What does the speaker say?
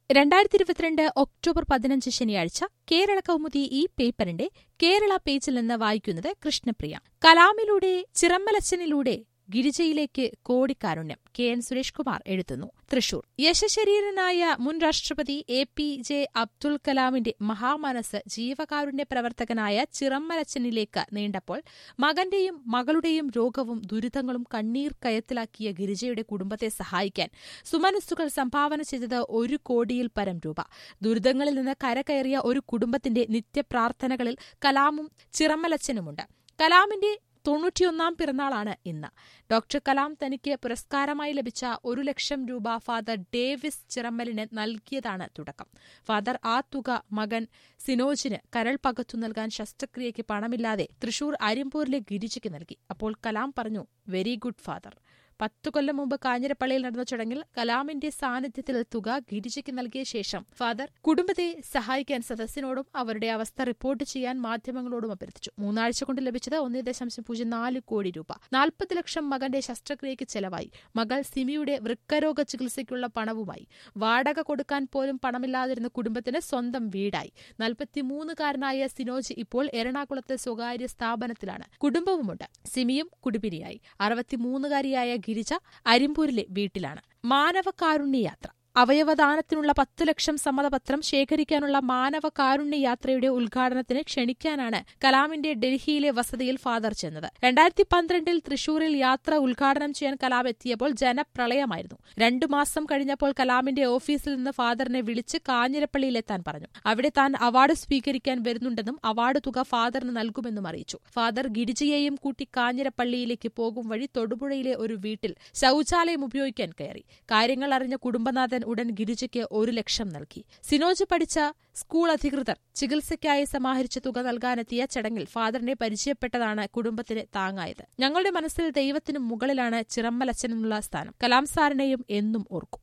രണ്ടായിരത്തി ഇരുപത്തിരണ്ട് ഒക്ടോബർ പതിനഞ്ച് ശനിയാഴ്ച കേരള കൗമുദി ഈ പേപ്പറിന്റെ കേരള പേജിൽ നിന്ന് വായിക്കുന്നത് കൃഷ്ണപ്രിയ കലാമിലൂടെ ചിറമ്മലച്ചനിലൂടെ ഗിരിജയിലേക്ക് കോടിക്കാരുണ്യം കെ എൻ സുരേഷ് കുമാർ എഴുതുന്നു തൃശൂർ യശശരീരനായ മുൻ രാഷ്ട്രപതി എ പി ജെ അബ്ദുൽ കലാമിന്റെ മഹാമനസ് ജീവകാരുണ്യ പ്രവർത്തകനായ ചിറമ്മലച്ചനിലേക്ക് നീണ്ടപ്പോൾ മകന്റെയും മകളുടെയും രോഗവും ദുരിതങ്ങളും കണ്ണീർ കയത്തിലാക്കിയ ഗിരിജയുടെ കുടുംബത്തെ സഹായിക്കാൻ സുമനസ്സുകൾ സംഭാവന ചെയ്തത് ഒരു കോടിയിൽ പരം രൂപ ദുരിതങ്ങളിൽ നിന്ന് കരകയറിയ ഒരു കുടുംബത്തിന്റെ നിത്യപ്രാർത്ഥനകളിൽ കലാമും ചിറമ്മലച്ചനുമുണ്ട് കലാമിന്റെ തൊണ്ണൂറ്റിയൊന്നാം പിറന്നാളാണ് ഇന്ന് ഡോക്ടർ കലാം തനിക്ക് പുരസ്കാരമായി ലഭിച്ച ഒരു ലക്ഷം രൂപ ഫാദർ ഡേവിസ് ചിറമ്മലിന് നൽകിയതാണ് തുടക്കം ഫാദർ ആ തുക മകൻ സിനോജിന് കരൾ പകർത്തു നൽകാൻ ശസ്ത്രക്രിയയ്ക്ക് പണമില്ലാതെ തൃശൂർ അരിമ്പൂരിലെ ഗിരിജയ്ക്ക് നൽകി അപ്പോൾ കലാം പറഞ്ഞു വെരി ഗുഡ് ഫാദർ പത്തു കൊല്ലം മുമ്പ് കാഞ്ഞിരപ്പള്ളിയിൽ നടന്ന ചടങ്ങിൽ കലാമിന്റെ സാന്നിധ്യത്തിൽ തുക ഗിരിജയ്ക്ക് നൽകിയ ശേഷം ഫാദർ കുടുംബത്തെ സഹായിക്കാൻ സദസ്സിനോടും അവരുടെ അവസ്ഥ റിപ്പോർട്ട് ചെയ്യാൻ മാധ്യമങ്ങളോടും അഭ്യർത്ഥിച്ചു മൂന്നാഴ്ച കൊണ്ട് ലഭിച്ചത് ഒന്നേ ദശാംശം പൂജ്യം നാല് കോടി രൂപ നാൽപ്പത് ലക്ഷം മകന്റെ ശസ്ത്രക്രിയയ്ക്ക് ചെലവായി മകൾ സിമിയുടെ വൃക്കരോഗ ചികിത്സയ്ക്കുള്ള പണവുമായി വാടക കൊടുക്കാൻ പോലും പണമില്ലാതിരുന്ന കുടുംബത്തിന് സ്വന്തം വീടായി നാൽപ്പത്തിമൂന്നുകാരനായ സിനോജ് ഇപ്പോൾ എറണാകുളത്തെ സ്വകാര്യ സ്ഥാപനത്തിലാണ് കുടുംബവുമുണ്ട് സിമിയും കുടുംബിനിയായി അറുപത്തിമൂന്നുകാരിയായ ഗിരിജ അരിമ്പൂരിലെ വീട്ടിലാണ് മാനവകാരുണ്യ യാത്ര അവയവദാനത്തിനുള്ള പത്ത് ലക്ഷം സമ്മതപത്രം ശേഖരിക്കാനുള്ള മാനവ കാരുണ്യ യാത്രയുടെ ഉദ്ഘാടനത്തിന് ക്ഷണിക്കാനാണ് കലാമിന്റെ ഡൽഹിയിലെ വസതിയിൽ ഫാദർ ചെന്നത് രണ്ടായിരത്തി പന്ത്രണ്ടിൽ തൃശൂരിൽ യാത്ര ഉദ്ഘാടനം ചെയ്യാൻ കലാം എത്തിയപ്പോൾ ജനപ്രളയമായിരുന്നു രണ്ടു മാസം കഴിഞ്ഞപ്പോൾ കലാമിന്റെ ഓഫീസിൽ നിന്ന് ഫാദറിനെ വിളിച്ച് കാഞ്ഞിരപ്പള്ളിയിലെത്താൻ പറഞ്ഞു അവിടെ താൻ അവാർഡ് സ്വീകരിക്കാൻ വരുന്നുണ്ടെന്നും അവാർഡ് തുക ഫാദറിന് നൽകുമെന്നും അറിയിച്ചു ഫാദർ ഗിരിജയെയും കൂട്ടി കാഞ്ഞിരപ്പള്ളിയിലേക്ക് പോകും വഴി തൊടുപുഴയിലെ ഒരു വീട്ടിൽ ശൌചാലയം ഉപയോഗിക്കാൻ കയറി കാര്യങ്ങൾ അറിഞ്ഞ കുടുംബനാഥൻ ഉടൻ ഗിരിജയ്ക്ക് ഒരു ലക്ഷം നൽകി സിനോജ് പഠിച്ച സ്കൂൾ അധികൃതർ ചികിത്സയ്ക്കായി സമാഹരിച്ച തുക നൽകാനെത്തിയ ചടങ്ങിൽ ഫാദറിനെ പരിചയപ്പെട്ടതാണ് കുടുംബത്തിന് താങ്ങായത് ഞങ്ങളുടെ മനസ്സിൽ ദൈവത്തിനു മുകളിലാണ് ചിറമ്മലച്ചനെന്നുള്ള സ്ഥാനം കലാം സാറിനെയും എന്നും ഓർക്കും